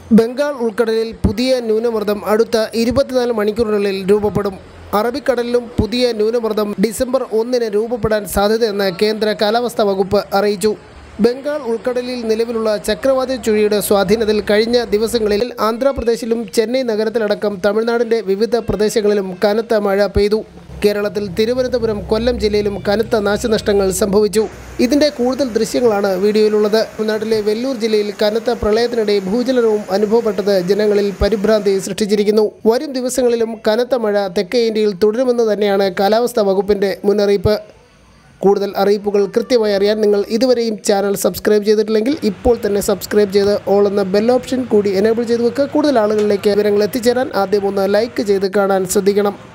ബംഗാൾ ഉൾക്കടലിൽ പുതിയ ന്യൂനമർദ്ദം അടുത്ത ഇരുപത്തിനാല് മണിക്കൂറുകളിൽ രൂപപ്പെടും അറബിക്കടലിലും പുതിയ ന്യൂനമർദ്ദം ഡിസംബർ ഒന്നിന് രൂപപ്പെടാൻ സാധ്യതയെന്ന് കേന്ദ്ര കാലാവസ്ഥാ വകുപ്പ് അറിയിച്ചു ബംഗാൾ ഉൾക്കടലിൽ നിലവിലുള്ള ചക്രവാത ചുഴിയുടെ സ്വാധീനത്തിൽ കഴിഞ്ഞ ദിവസങ്ങളിൽ ആന്ധ്രാപ്രദേശിലും ചെന്നൈ നഗരത്തിലടക്കം തമിഴ്നാടിൻ്റെ വിവിധ പ്രദേശങ്ങളിലും കനത്ത മഴ പെയ്തു കേരളത്തിൽ തിരുവനന്തപുരം കൊല്ലം ജില്ലയിലും കനത്ത നാശനഷ്ടങ്ങൾ സംഭവിച്ചു ഇതിന്റെ കൂടുതൽ ദൃശ്യങ്ങളാണ് വീഡിയോയിലുള്ളത് തമിഴ്നാട്ടിലെ വെല്ലൂർ ജില്ലയിൽ കനത്ത പ്രളയത്തിനിടെ ഭൂചലനവും അനുഭവപ്പെട്ടത് ജനങ്ങളിൽ പരിഭ്രാന്തി സൃഷ്ടിച്ചിരിക്കുന്നു വരും ദിവസങ്ങളിലും കനത്ത മഴ തെക്കേ ഇന്ത്യയിൽ തുടരുമെന്ന് തന്നെയാണ് കാലാവസ്ഥാ വകുപ്പിന്റെ മുന്നറിയിപ്പ് കൂടുതൽ അറിയിപ്പുകൾ കൃത്യമായി അറിയാൻ നിങ്ങൾ ഇതുവരെയും ചാനൽ സബ്സ്ക്രൈബ് ചെയ്തിട്ടില്ലെങ്കിൽ ഇപ്പോൾ തന്നെ സബ്സ്ക്രൈബ് ചെയ്ത് ഓൾ എന്ന ബെൽ ഓപ്ഷൻ കൂടി എനേബിൾ ചെയ്ത് വെക്കുക കൂടുതൽ ആളുകളിലേക്ക് വിവരങ്ങൾ എത്തിച്ചേരാൻ ആദ്യം ഒന്ന് ലൈക്ക് ചെയ്ത് കാണാൻ ശ്രദ്ധിക്കണം